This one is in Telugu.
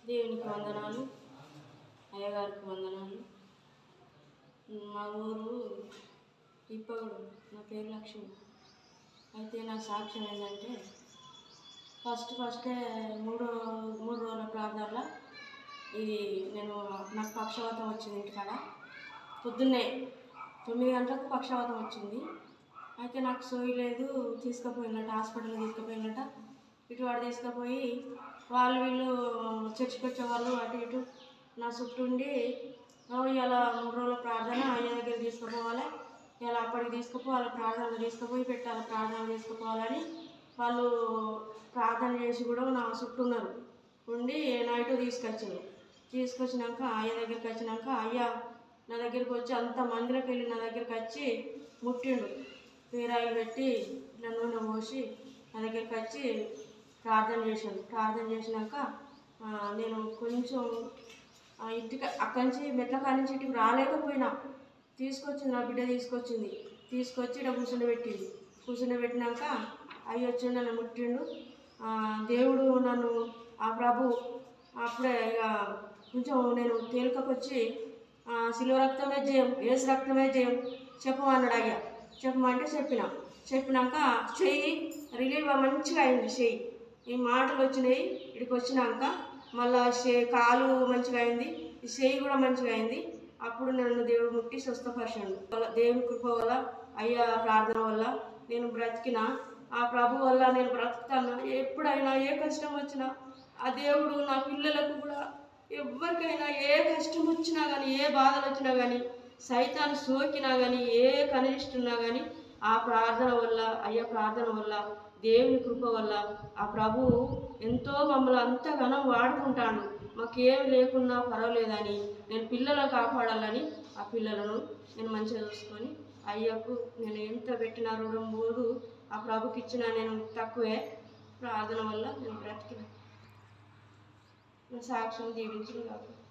దేవునికి వందనాలు అయ్యగారికి వందనాలు మా ఊరు ఇప్పగుడు నా పేరు లక్ష్మి అయితే నా సాక్ష్యం ఏంటంటే ఫస్ట్ ఫస్టే మూడో మూడు రోజుల ప్రార్థనలో ఇది నేను నాకు పక్షవాతం వచ్చింది ఇంటికాడ పొద్దున్నే తొమ్మిది గంటలకు పక్షవాతం వచ్చింది అయితే నాకు సోయి లేదు తీసుకుపోయినట్టు హాస్పిటల్కి తీసుకుపోయినట్ట ఇటు వాడు తీసుకుపోయి వాళ్ళు వీళ్ళు చర్చికి వచ్చే వాళ్ళు అటు ఇటు నా చుట్టూ ఉండి "ఓ, ఇలా మూడు రోజుల ప్రార్థన అయ్య దగ్గర తీసుకుపోవాలి ఇలా అప్పటికి తీసుకుపోవాలి ప్రార్థన తీసుకుపోయి పెట్టాలి ప్రార్థన తీసుకుపోవాలని వాళ్ళు ప్రార్థన చేసి కూడా నా చుట్టూ ఉన్నారు ఉండి నైట్ తీసుకొచ్చారు తీసుకొచ్చినాక అయ్య దగ్గరికి వచ్చినాక అయ్య నా దగ్గరికి వచ్చి అంత మందిలోకి వెళ్ళి నా దగ్గరికి వచ్చి ముట్టిండు పేరాయిలు పెట్టి ఇట్లా నూనె పోసి నా దగ్గరికి వచ్చి ప్రార్థన చేశాను ప్రార్థన చేసినాక ఆ, నేను కొంచెం ఆ, ఇంటికి అక్కడి నుంచి మెట్ల కాడి నుంచి ఇంటికి రాలేకపోయినా తీసుకొచ్చింది నా బిడ్డ తీసుకొచ్చింది తీసుకొచ్చి ఇక్కడ కూర్చుండబెట్టింది కూర్చుండబెట్టినాక అయ్యి వచ్చి నన్ను ముట్టిండు ఆ, దేవుడు నన్ను ఆ ప్రభు అప్పుడే ఇక కొంచెం నేను తేలికకొచ్చి ఆ, శిలువ రక్తమే జయం ఏసు రక్తమే జయం చెప్పమన్నాడు అయ్యా చెప్పమంటే చెప్పిన చెప్పినాక చెయ్యి రిలీవ్ మంచిగా అయింది చెయ్యి ఈ మాటలు వచ్చినాయి ఇక్కడికి వచ్చినాక మళ్ళా చే కాలు మంచిగా అయింది ఈ చెయ్యి కూడా మంచిగా అయింది అప్పుడు నన్ను దేవుడు ముట్టి స్వస్థపరిచాడు వల్ల దేవుని కృప వల్ల అయ్యా ప్రార్థన వల్ల నేను బ్రతికిన ఆ ప్రభు వల్ల నేను బ్రతుకుతాను ఎప్పుడైనా ఏ కష్టం వచ్చినా ఆ దేవుడు నా పిల్లలకు కూడా ఎవరికైనా ఏ కష్టం వచ్చినా కానీ ఏ బాధలు వచ్చినా కానీ సైతాన్ని సోకినా కానీ ఏ కనిష్టున్నా కానీ ఆ ప్రార్థన వల్ల అయ్యా ప్రార్థన వల్ల దేవుని కృప వల్ల ఆ ప్రభువు ఎంతో మమ్మల్ని అంతగానం వాడుకుంటాడు మాకేం లేకున్నా పర్వాలేదని నేను పిల్లలను కాపాడాలని ఆ పిల్లలను నేను మంచిగా చూసుకొని అయ్యకు నేను ఎంత పెట్టిన రుణం పోదు ఆ ప్రభుకి ఇచ్చిన నేను తక్కువే ప్రార్థన వల్ల నేను బ్రతికిన నా సాక్ష్యం దీవించిన కాదు